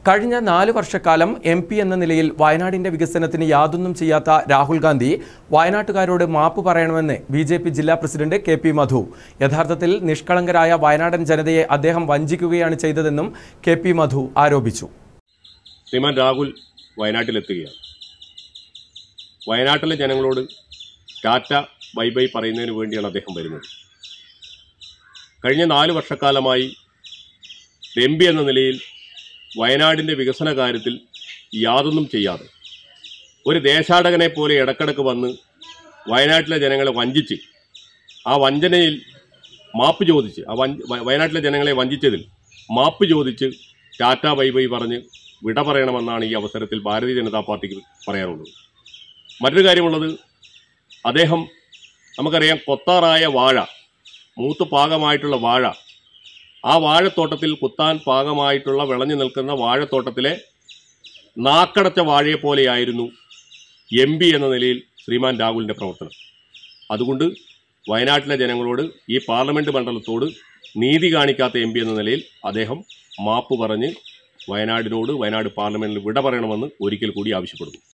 കഴിഞ്ഞ നാല് വർഷക്കാലം എം പി എന്ന നിലയിൽ വയനാടിന്റെ വികസനത്തിന് യാതൊന്നും ചെയ്യാത്ത രാഹുൽ ഗാന്ധി വയനാട്ടുകാരോട് മാപ്പ് പറയണമെന്ന് ബി ജെ പി ജില്ലാ പ്രസിഡന്റ് കെ പി മധു യഥാർത്ഥത്തിൽ നിഷ്കളങ്കരായ വയനാടൻ ജനതയെ അദ്ദേഹം വഞ്ചിക്കുകയാണ് ചെയ്തതെന്നും കെ പി മധു ആരോപിച്ചു ശ്രീമാൻ രാഹുൽ വയനാട്ടിലെത്തുകയാണ് വയനാട്ടിലെ ജനങ്ങളോട് ടാറ്റ ബൈ ബൈ പറയുന്നതിന് വേണ്ടിയാണ് അദ്ദേഹം വരുന്നത് കഴിഞ്ഞ നാല് വർഷക്കാലമായി എം പി എന്ന നിലയിൽ വയനാടിൻ്റെ വികസന കാര്യത്തിൽ യാതൊന്നും ചെയ്യാതെ ഒരു ദേശാടകനെ പോലെ ഇടക്കിടക്ക് വന്ന് വയനാട്ടിലെ ജനങ്ങളെ വഞ്ചിച്ച് ആ വഞ്ചനയിൽ മാപ്പ് ചോദിച്ച് ആ വഞ്ച വ- വയനാട്ടിലെ ജനങ്ങളെ വഞ്ചിച്ചതിൽ മാപ്പ് ചോദിച്ച് ടാറ്റ ബൈ ബൈ പറഞ്ഞ് വിട പറയണമെന്നാണ് ഈ അവസരത്തിൽ ഭാരതീയ ജനതാ പാർട്ടിക്ക് പറയാനുള്ളത് മറ്റൊരു കാര്യമുള്ളത് അദ്ദേഹം നമുക്കറിയാം കൊത്താറായ വാഴ മൂത്ത് പാകമായിട്ടുള്ള വാഴ ആ വാഴത്തോട്ടത്തിൽ കുത്താൻ പാകമായിട്ടുള്ള വിളഞ്ഞു നിൽക്കുന്ന വാഴത്തോട്ടത്തിലെ നാക്കടച്ച വാഴയെ പോലെയായിരുന്നു എം പി എന്ന നിലയിൽ ശ്രീമാൻ രാഹുലിൻ്റെ പ്രവർത്തനം അതുകൊണ്ട് വയനാട്ടിലെ ജനങ്ങളോട് ഈ പാർലമെൻറ്റ് മണ്ഡലത്തോട് നീതി കാണിക്കാത്ത എം പി എന്ന നിലയിൽ അദ്ദേഹം മാപ്പ് പറഞ്ഞ് വയനാടിനോട് വയനാട് പാർലമെൻറ്റിൽ വിട പറയണമെന്ന് ഒരിക്കൽ കൂടി ആവശ്യപ്പെടുന്നു